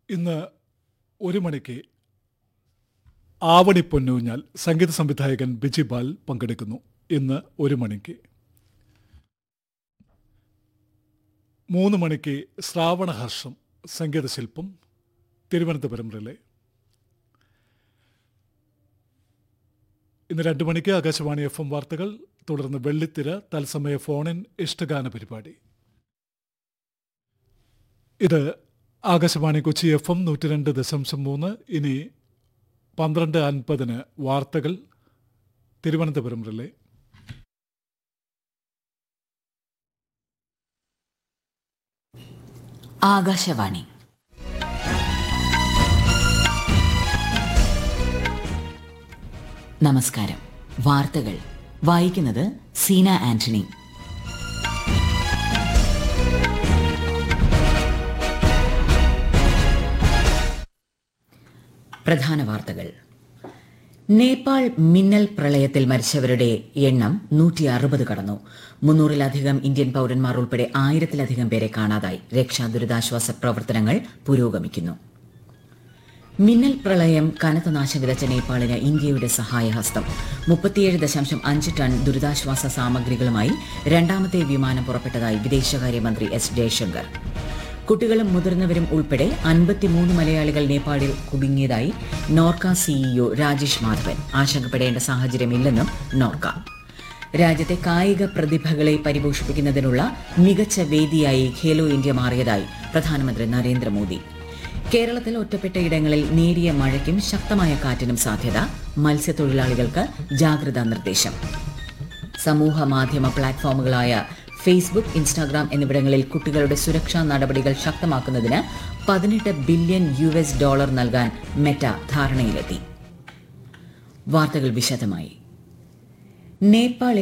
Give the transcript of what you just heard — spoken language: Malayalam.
ഇന്ന് ഒരു മണിക്ക് ആവണി പൊന്നൂഞ്ഞാൽ സംഗീത സംവിധായകൻ ബിജി ബാൽ പങ്കെടുക്കുന്നു ഇന്ന് ഒരു മണിക്ക് മൂന്ന് മണിക്ക് ശ്രാവണഹർഷം സംഗീതശില്പം തിരുവനന്തപുരം റിലേ ഇന്ന് രണ്ട് മണിക്ക് ആകാശവാണി എഫ് എം വാർത്തകൾ തുടർന്ന് വെള്ളിത്തിര തത്സമയ ഫോണിൻ ഇഷ്ടഗാന പരിപാടി ഇത് ആകാശവാണി കൊച്ചി എഫ് എം നൂറ്റി രണ്ട് ദശാംശം മൂന്ന് ഇനി പന്ത്രണ്ട് അൻപതിന് വാർത്തകൾ തിരുവനന്തപുരം റിലേ ആകാശവാണി നമസ്കാരം വാർത്തകൾ വായിക്കുന്നത് സീന ആന്റണി പ്രധാന വാർത്തകൾ നേപ്പാൾ മിന്നൽ പ്രളയത്തിൽ മരിച്ചവരുടെ എണ്ണം നൂറ്റി അറുപത് കടന്നു മുന്നൂറിലധികം ഇന്ത്യൻ പൌരന്മാർ ഉൾപ്പെടെ ആയിരത്തിലധികം പേരെ കാണാതായി രക്ഷാ ദുരിതാശ്വാസ പ്രവർത്തനങ്ങൾ പുരോഗമിക്കുന്നു മിന്നൽ പ്രളയം കനത്ത നാശം വിതച്ച നേപ്പാളിന് ഇന്ത്യയുടെ സഹായഹസ്തം മുപ്പത്തിയേഴ് ദശാംശം അഞ്ച് ടൺ ദുരിതാശ്വാസ സാമഗ്രികളുമായി രണ്ടാമത്തെ വിമാനം പുറപ്പെട്ടതായി വിദേശകാര്യമന്ത്രി എസ് ജയശങ്കർ കുട്ടികളും മുതിർന്നവരും ഉൾപ്പെടെ അൻപത്തിമൂന്ന് മലയാളികൾ നേപ്പാളിൽ കുടുങ്ങിയതായി നോർക്ക സിഇഒ രാജേഷ് മാധവൻ ആശങ്കപ്പെടേണ്ട സാഹചര്യമില്ലെന്നും നോർക്ക രാജ്യത്തെ കായിക പ്രതിഭകളെ പരിപോഷിപ്പിക്കുന്നതിനുള്ള മികച്ച വേദിയായി ഖേലോ ഇന്ത്യ മാറിയതായി പ്രധാനമന്ത്രി നരേന്ദ്രമോദി കേരളത്തിൽ ഒറ്റപ്പെട്ട ഇടങ്ങളിൽ നേരിയ മഴയ്ക്കും ശക്തമായ കാറ്റിനും സാധ്യത മത്സ്യത്തൊഴിലാളികൾക്ക് ജാഗ്രതാ നിർദ്ദേശം സമൂഹ മാധ്യമ പ്ലാറ്റ്ഫോമുകളായ ഫേസ്ബുക്ക് ഇൻസ്റ്റാഗ്രാം എന്നിവിടങ്ങളിൽ കുട്ടികളുടെ സുരക്ഷാ നടപടികൾ ശക്തമാക്കുന്നതിന് പതിനെട്ട് ബില്യൺ യു എസ് ഡോളർ നൽകാൻ മെറ്റ ധാരണയിലെത്തി വാർത്തകൾ വിശദമായി നേപ്പാളിൽ